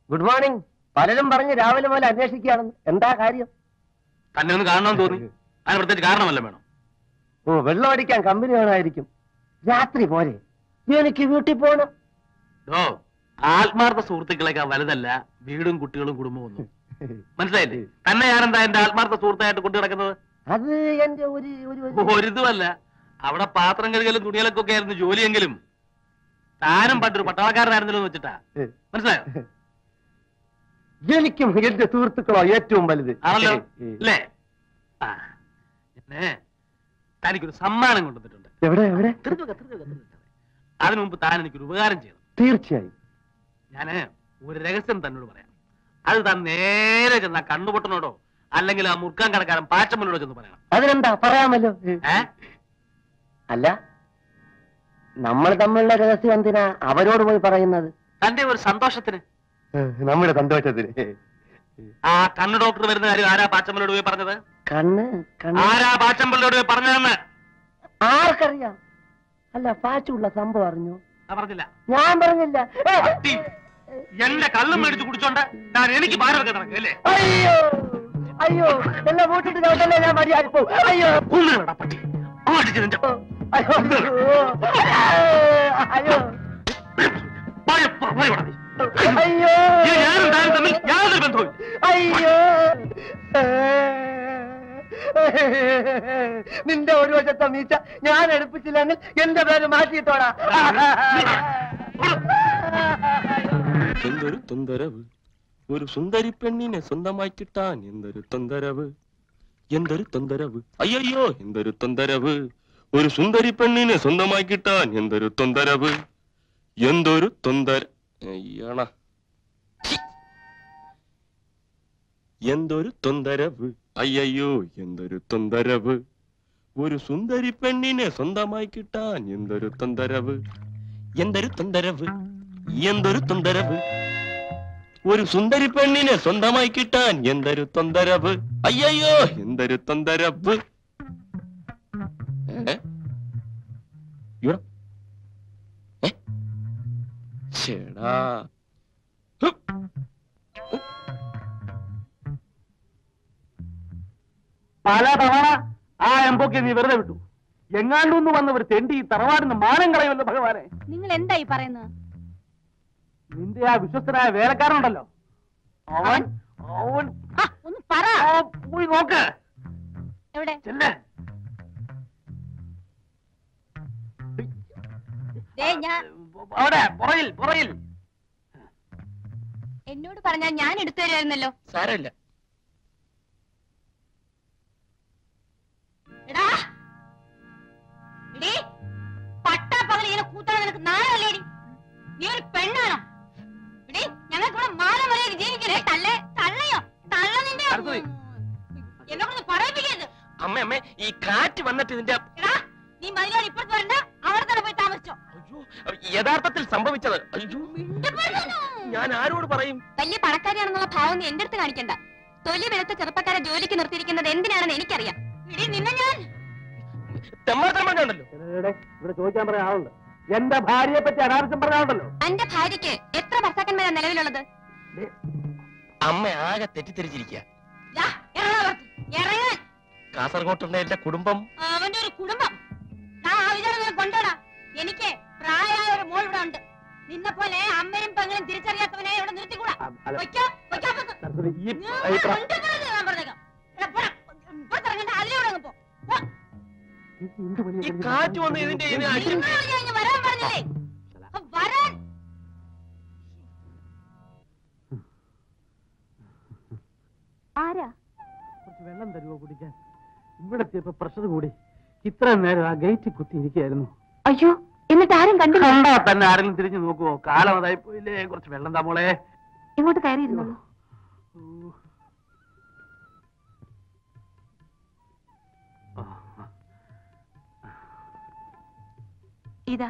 Good morning പലരും പറഞ്ഞ് രാവിലെ മുതൽ അന്വേഷിക്കുകയാണെന്ന് എന്താ കാര്യം തന്നെ ഒന്ന് കാണണമെന്ന് തോന്നി അതിന് പ്രത്യേകിച്ച് കാരണമല്ല വേണം ഓ വെള്ളം അടിക്കാൻ കമ്പനി വേണമായിരിക്കും രാത്രി പോരെ എനിക്ക് വീട്ടിൽ പോകണം ഓ ആത്മാർത്ഥ സുഹൃത്തുക്കളെക്കാൾ വലുതല്ല വീടും കുട്ടികളും കുടുംബവും ഒന്നും മനസ്സിലായില്ലേ തന്നെ ഞാനെന്താ എന്റെ ആത്മാർത്ഥ സുഹൃത്തായിട്ട് കൊണ്ടു കിടക്കുന്നത് അത് എന്റെ ഒരു ഒരു ഒരു- ഒരിതുമല്ല അവിടെ പാത്രം കഴുകലും തുണികളൊക്കെ ഒക്കെ ആയിരുന്നു ജോലിയെങ്കിലും താനും പണ്ടൊരു പട്ടാളക്കാരനായിരുന്നല്ലോ എന്ന് വെച്ചിട്ടാ മനസ്സിലായോ എനിക്കും എന്റെ സുഹൃത്തുക്കളോ ഏറ്റവും വലുത് ആണല്ലോ അല്ലേ ആ പിന്നെ തനിക്കൊരു സമ്മാനം കൊണ്ടുവന്നിട്ടുണ്ട് എവിടെ എവിടെ തീർത്ത് വെക്ക, തീർത്ത് വെക്ക, തീർത്ത് വെക്ക. അതിനു മുമ്പ് താൻ എനിക്കൊരു ഉപകാരം ചെയ്യണം തീർച്ചയായും ഞാന് ഒരു രഹസ്യം തന്നോട് പറയാം അത് താൻ നേരെ ചെന്ന കണ്ണുപൊട്ടനോടോ അല്ലെങ്കിൽ ആ മുറുക്കാൻ കടക്കാരൻ പാച്ചമ്മനോടോ ചെന്ന് പറയണം അതിനെന്താ പറയാമല്ലോ ഏ അല്ല നമ്മൾ തമ്മിലുള്ള രഹസ്യം എന്തിനാ അവരോട് പോയി പറയുന്നത് തന്റെ ഒരു സന്തോഷത്തിന് നമ്മുടെ സന്തോഷത്തിന് ആ കണ്ണ് ഡോക്ടർ വരുന്ന കാര്യം ആരാ പാച്ചമ്മനോട് പോയി പറഞ്ഞത് കണ്ണ് കണ്ണ് ആരാ പാച്ചമ്മനോട് പോയി പറഞ്ഞതെന്ന് ആർക്കറിയാം അല്ല പാച്ചുള്ള സംഭവം അറിഞ്ഞു ആ പറഞ്ഞില്ല ഞാൻ പറഞ്ഞില്ല ഏ, പട്ടി, എന്റെ കള്ളും മേടിച്ച് കുടിച്ചോണ്ട് ഞാൻ എനിക്ക് ഭാരം വെക്കാൻ നടക്കും അല്ലേ അയ്യോ അയ്യോ എല്ലാം കൂട്ടിട്ട് ചവിട്ടല്ലേ ഞാൻ മര്യാദ പോവും. അയ്യോ കൊന്നുകളടാ പട്ടി ഓടിച്ച് നിന്റെ അയ്യോ അയ്യോ ഭയം, ഭയം ഇവിടെ. അയ്യോ ഇനി ഞാനും താനും തമ്മിൽ യാതൊരു ബന്ധവും അയ്യോ നിന്റെ ഒരു വശത്തെ മീച്ച ഞാൻ എടുപ്പിച്ചില്ലെങ്കിൽ എന്റെ പേര് മാറ്റിയിട്ടോടാ എന്തൊരു തൊന്തരവ് ഒരു സുന്ദരി പെണ്ണിനെ സ്വന്തമായി കിട്ടാൻ എന്തൊരു തൊന്തരവ് എന്തൊരു തൊന്തരവ് അയ്യോ എന്തൊരു തൊന്തരവ് ഒരു സുന്ദരി പെണ്ണിനെ സ്വന്തമായി കിട്ടാൻ എന്തൊരു തൊന്തരവ് എന്തൊരു തൊന്തര അയ്യണ ഛി. എന്തൊരു തൊന്തരവ് അയ്യോ എന്തൊരു തൊന്തരവ് ഒരു സുന്ദരി പെണ്ണിനെ സ്വന്തമായി കിട്ടാൻ എന്തൊരു തൊന്തരവ് എന്തൊരു തൊന്തരവ് എന്തൊരു തൊന്തരവ് ഒരു സുന്ദരി പെണ്ണിനെ സ്വന്തമായി കിട്ടാൻ എന്തൊരു തൊന്തരവ് അയ്യോ എന്തൊരു തൊന്തരവ് ഏ? ഇവിടെ? ഏ? ശ്ശെടാ. ഹ്. പല തവണ ആ എംബൊക്കെ നീ വെറുതെ വിട്ടു എങ്ങാണ്ടൊന്ന് വന്ന് ഒരു തെണ്ടി ഈ തറവാടിന് മാനം കളയുമല്ലോ ഭഗവാനെ നിങ്ങൾ എന്തായി പറയുന്നത് നിന്റെ ആ വിശ്വസ്തനായ വേലക്കാരനുണ്ടല്ലോ അവൻ അവൻ ആ, ഒന്ന് പറ ആ, പോയി നോക്ക് എവിടെ ചെല്ലേ ദേ ഞാൻ അവിടെ പുറയിൽ പുറയിൽ എന്നോട് പറഞ്ഞാൽ ഞാൻ എടുത്തു തരുമായിരുന്നല്ലോ സാരമില്ല എടാ എടീ പട്ടാ പകൽ ഇങ്ങനെ കൂത്തണം നിനക്ക് നാളല്ലേടി നീ ഒരു പെണ്ണാണോ എടീ ഞങ്ങൾക്ക് ഇവിടെ മാനം വരെ ജീവിക്കണേ തള്ളേ തള്ളയോ തള്ള നിന്റെ അടുത്തത്. എന്നെ കൊണ്ട് പറയിപ്പിക്കരുത് അമ്മ അമ്മേ ഈ കാറ്റ് വന്നിട്ട് ഇതിന്റെ എടാ നീ മതിലോട് ഇപ്പുറത്ത് വരണ്ട അവിടെ തന്നെ പോയി താമസിച്ചോ അയ്യോ യഥാർത്ഥത്തിൽ സംഭവിച്ചത് അയ്യോ മിണ്ടപ്പെടുന്നു. ഞാൻ ആരോട് പറയും വലിയ പണക്കാരിയാണെന്നുള്ള ഭാവം നീ എന്റെ അടുത്ത് കാണിക്കണ്ട തൊലി വെളുത്ത ചെറുപ്പക്കാരെ ജോലിക്ക് നിർത്തിയിരിക്കുന്നത് എന്തിനാണെന്ന് എനിക്കറിയാം എടീ നിന്നെ ഞാൻ തെമ്മാത്തമ്മ കണ്ടല്ലോ ഇവിടെ ഇവിടെ ചോദിക്കാൻ പറയാൻ ആളുണ്ട് എന്റെ ഭാര്യയെ പറ്റി അനാവശ്യം പറഞ്ഞാലുണ്ടല്ലോ എന്റെ ഭാര്യയ്ക്ക് എത്ര ഭർത്താക്കന്മാരാ നിലവിലുള്ളത് അമ്മ ആകെ തെറ്റിദ്ധരിച്ചിരിക്കുക ദാ, ഇറങ്ങ് പുറത്ത്. ഇറങ്ങാൻ കാസർഗോട്ടുള്ള എന്റെ കുടുംബം അവന്റെ ഒരു കുടുംബം ദാ, ആ വിചാരം നീ കൊണ്ടോടാ എനിക്ക് പ്രായമായ ഒരു മോൾ ഇവിടെ ഉണ്ട് നിന്നെ പോലെ അമ്മയും പെങ്ങളും തിരിച്ചറിയാത്തവനെ ഇവിടെ നിർത്തിക്കൂടാ അല്ല. പൊയ്ക്കോ, പൊയ്ക്കോ അപ്പുറത്ത്. സരസ്വതി, ഈ ഞാൻ ഈ പ്ര- കൊണ്ടുപോകുന്നത് ഞാൻ പറഞ്ഞേക്കാം. എടാ, പോടാ. ഇപ്പുറത്തിറങ്ങണ്ട, അതിലൂടെ അങ്ങ് പോ. പോ. എന്ത് പണിയാ ഈ കാണിക്കുന്നത്? കാറ്റ് വന്ന് ഇതിന്റെ ഇതിനെ അടി- നിങ്ങളോട് ഞാൻ ഇങ്ങ് വരാൻ പറഞ്ഞില്ലേ ആ, വരാൻ ആരാ കുറച്ച് വെള്ളം തരുമോ കുടിക്കാൻ ഇവിടെ എത്തിയപ്പോ പ്രഷർ കൂടി ഇത്ര നേരം ആ ഗേറ്റ് കുത്തി ഇരിക്കുകയായിരുന്നു അയ്യോ എന്നിട്ട് ആരും കണ്ടില്ല കണ്ടാ തന്നെ ആരെങ്കിലും തിരിഞ്ഞു നോക്കുവോ കാലം അതായി പോയില്ലേ കുറച്ച് വെള്ളം താമോളെ ഇങ്ങോട്ട് കയറിയിരുന്നോളൂ ഇതാ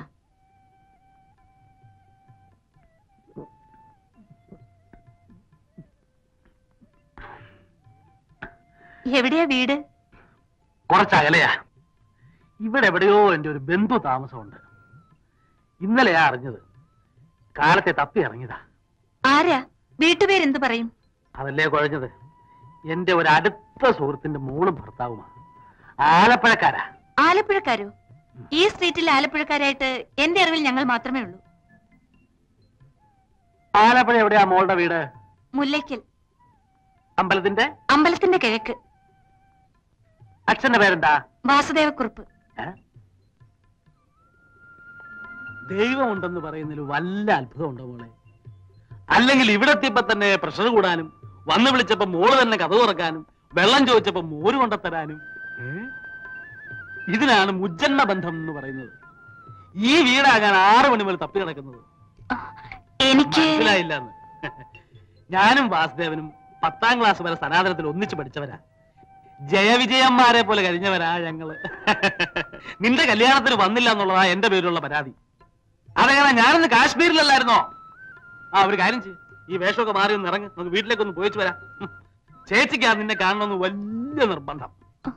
എവിടെയാ വീട് കുറച്ച് അകലെയാ ഇവിടെ എവിടെയോ എന്റെ ഒരു ബന്ധു താമസമുണ്ട് ഇന്നലെയാ അറിഞ്ഞത് കാലത്തെ തപ്പി ഇറങ്ങിയതാ ആരാ വീട്ടുപേരെന്ത് പറയും അതല്ലേ കുഴഞ്ഞത് എന്റെ ഒരു അടുത്ത സുഹൃത്തിന്റെ മോളും ഭർത്താവുമാണ് ആലപ്പുഴക്കാരാ ആലപ്പുഴക്കാരോ ഈ സ്ട്രീറ്റിൽ ആലപ്പുഴക്കാരായിട്ട് എന്റെ അറിവിൽ ഞങ്ങൾ മാത്രമേ ഉള്ളൂ ആലപ്പുഴ എവിടെയാ മോളുടെ വീട് മുല്ലയ്ക്കൽ അമ്പലത്തിന്റെ അമ്പലത്തിന്റെ കിഴക്ക് അച്ഛന്റെ പേരെന്താ വാസുദേവക്കുറുപ്പ് ഏ? ദൈവമുണ്ടെന്ന് പറയുന്നതിൽ വല്ല അത്ഭുതമുണ്ടോ മോളെ അല്ലെങ്കിൽ ഇവിടെ എത്തിയപ്പോ തന്നെ പ്രഷർ കൂടാനും വന്ന് വിളിച്ചപ്പോ മോള് തന്നെ കഥ തുറക്കാനും വെള്ളം ചോദിച്ചപ്പോ മോര് കൊണ്ടെത്തരാനും ഏ? ഇതിനാണ് മുജ്ജന്മ ബന്ധം എന്ന് പറയുന്നത് ഈ വീടാകാൻ ആറ് മണി മുതൽ തപ്പി കിടക്കുന്നത് എനിക്ക് മനസ്സിലായില്ല എന്ന് ഞാനും വാസുദേവനും പത്താം ക്ലാസ് വരെ സനാതനത്തിൽ ഒന്നിച്ച് പഠിച്ചവരാ ജയവിജയന്മാരെ പോലെ കഴിഞ്ഞവരാ ഞങ്ങള് നിന്റെ കല്യാണത്തിന് വന്നില്ല എന്നുള്ളതാ എന്റെ പേരിലുള്ള പരാതി അതെങ്ങനെ ഞാനിന്ന് കാശ്മീരിലല്ലായിരുന്നോ ആ ഒരു കാര്യം ചെയ്യും ഈ വേഷമൊക്കെ മാറി ഒന്ന് ഇറങ്ങ് നമുക്ക് വീട്ടിലേക്ക് ഒന്ന് പോയിച്ചു വരാം ഉം. ചേച്ചിക്കാ നിന്നെ കാണണമെന്ന് വലിയ നിർബന്ധം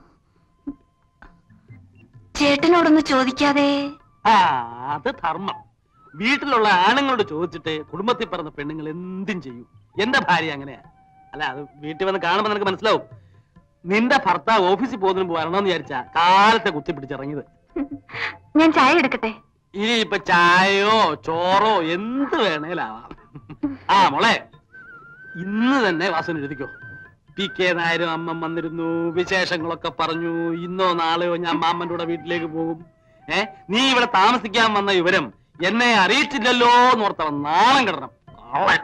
ചേട്ടനോടൊന്ന് ചോദിക്കാതെ ആ അത് ധർമ്മം വീട്ടിലുള്ള ആണുങ്ങളോട് ചോദിച്ചിട്ട് കുടുംബത്തിൽ പറഞ്ഞ പെണ്ണുങ്ങൾ എന്തും ചെയ്യും എന്റെ ഭാര്യ അങ്ങനെയാ അല്ല അത് വീട്ടിൽ വന്ന് കാണുമ്പോ നിനക്ക് മനസ്സിലാവും നിന്റെ ഭർത്താവ് ഓഫീസിൽ പോകുന്നതിന് മുമ്പ് വരണമെന്ന് വിചാരിച്ചാ കാലത്തെ കുത്തിപ്പിടിച്ചിറങ്ങിയത് ഞാൻ ചായ എടുക്കട്ടെ ഇനി ഇപ്പൊ ചായയോ ചോറോ എന്ത് വേണേലാവാം ആ മോളെ ഇന്ന് തന്നെ വാസന എഴുതിക്കോ പി കെ നായരും അമ്മ വന്നിരുന്നു വിശേഷങ്ങളൊക്കെ പറഞ്ഞു ഇന്നോ നാളെയോ ഞാൻ മാമ്മന്റെ കൂടെ വീട്ടിലേക്ക് പോകും ഏ നീ ഇവിടെ താമസിക്കാൻ വന്ന വിവരം എന്നെ അറിയിച്ചില്ലല്ലോ എന്നോർത്തവൻ നാളം കിടണം കള്ളൻ.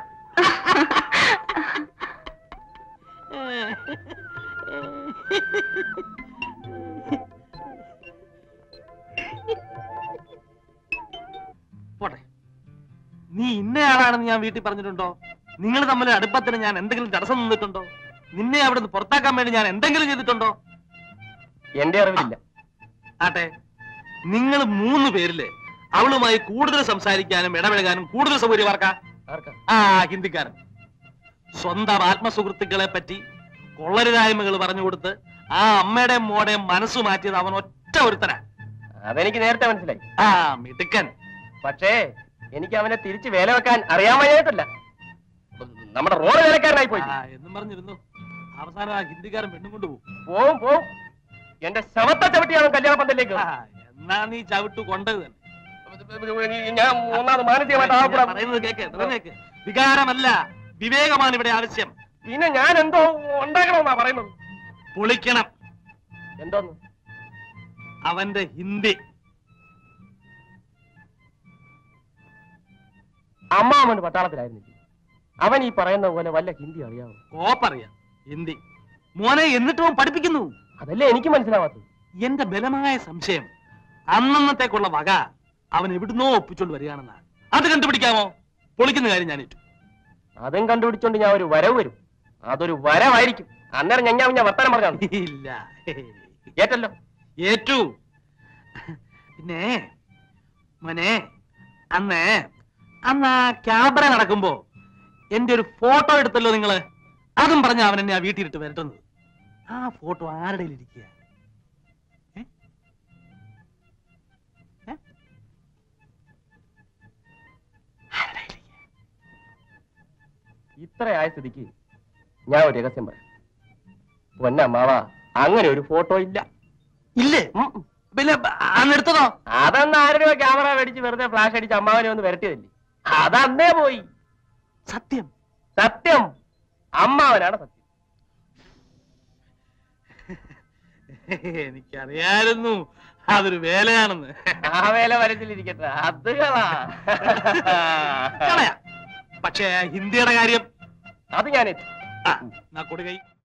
പോട്ടെ നീ ഇന്നയാളാണെന്ന് ഞാൻ വീട്ടിൽ പറഞ്ഞിട്ടുണ്ടോ നിങ്ങൾ തമ്മിൽ അടുപ്പത്തിന് ഞാൻ എന്തെങ്കിലും തടസ്സം നിന്നിട്ടുണ്ടോ നിന്നെ അവിടെ നിന്ന് പുറത്താക്കാൻ വേണ്ടി ഞാൻ എന്തെങ്കിലും ചെയ്തിട്ടുണ്ടോ എന്റെ അറിവിലില്ല ആട്ടെ നിങ്ങൾ മൂന്ന് പേരില് അവളുമായി കൂടുതൽ സംസാരിക്കാനും ഇടപഴകാനും കൂടുതൽ സൗകര്യമാർക്കാ ആർക്കാ ആ ഹിന്ദിക്കാരൻ സ്വന്തം ആത്മസുഹൃത്തുക്കളെ പറ്റി കൊള്ളരുതായ്മകൾ പറഞ്ഞു കൊടുത്ത് ആ അമ്മയുടെയും മോടെയും മനസ്സ് മാറ്റിയത് അവൻ ഒറ്റ ഒരുത്തനാ അതെനിക്ക് നേരത്തെ മനസ്സിലായി ആ മിടുക്കൻ പക്ഷേ എനിക്ക് അവനെ തിരിച്ച് വേല വെക്കാൻ അറിയാൻ വയ്യായിട്ടല്ല നമ്മുടെ റോഡ് വേലക്കാരനായി പോയി ആ എന്നും പറഞ്ഞിരുന്നു അവസാനം ആ ഹിന്ദിക്കാരൻ പെണ്ണും കൊണ്ടുപോകും പോവും പോവും എന്റെ ശവത്തെ ചവിട്ടിയാണ് കല്യാണ പന്തലിലേക്ക് ആ, എന്നാ നീ ചവിട്ടു കൊണ്ടത് തന്നെ ഞാൻ മൂന്നാമത് മാനസികമായിട്ട് ഞാൻ ആകപ്പെടാം പറയുന്നത് കേക്ക് ഇത്രയും കേക്ക് വികാരമല്ല വിവേകമാണ് ഇവിടെ ആവശ്യം പിന്നെ ഞാൻ എന്തോ ഉണ്ടാക്കണമെന്നാ പറയുന്നത് പൊളിക്കണം എന്തോന്ന് അവന്റെ ഹിന്ദി അമ്മാവൻ പട്ടാളത്തിലായിരുന്നില്ല അവൻ ഈ പറയുന്ന പോലെ വല്ല ഹിന്ദി അറിയാമോ കോപ്പറിയാം ഹിന്ദി മോനെ എന്നിട്ടും അവൻ പഠിപ്പിക്കുന്നു അതല്ലേ എനിക്ക് മനസ്സിലാവാത്തത് എന്റെ ബലമായ സംശയം അന്നന്നത്തേക്കുള്ള വക അവൻ എവിടുന്നോ ഒപ്പിച്ചോണ്ട് വരികയാണെന്നാ അത് കണ്ടുപിടിക്കാമോ പൊളിക്കുന്ന കാര്യം ഞാൻ ഏറ്റു അതും കണ്ടുപിടിച്ചോണ്ട് ഞാൻ ഒരു വരവ് വരും അതൊരു വരവായിരിക്കും അന്നേരം ഞാൻ ഞാൻ വർത്തമാനം പറഞ്ഞാണ് ഇല്ല ഏറ്റല്ലോ ഏറ്റു പിന്നെ മോനെ അന്ന് അന്ന് ആ ക്യാമറ നടക്കുമ്പോ എന്റെ ഒരു ഫോട്ടോ എടുത്തല്ലോ നിങ്ങള് അതും പറഞ്ഞ അവൻ എന്നെ ആ വീട്ടിലിട്ട് വരട്ടുന്നത് ആ ഫോട്ടോ ആരുടെ ഇരിക്കുക ഇത്ര ആയ സ്ഥിതിക്ക് ഞാൻ ഒരു രഹസ്യം പറയാം പൊന്നമ്മാവ അങ്ങനെ ഒരു ഫോട്ടോ ഇല്ല ഇല്ലേ ഉം. പിന്നെ അന്ന് എടുത്തതോ അതെന്ന് ആരുടെ ക്യാമറ മേടിച്ച് വെറുതെ ഫ്ലാഷ് അടിച്ച് അമ്മാവനെ ഒന്ന് വരട്ടിയതല്ലേ അതന്നേ പോയി സത്യം സത്യം അമ്മാവനാണ് സത്യം എനിക്കറിയായിരുന്നു അതൊരു വേലയാണെന്ന് ആ വേല വരച്ചിലിരിക്കട്ടെ അത് കളാ കളയാം പക്ഷേ ഹിന്ദിയുടെ കാര്യം അത് ഞാൻ ആ, എന്നാ കൊടുകൈ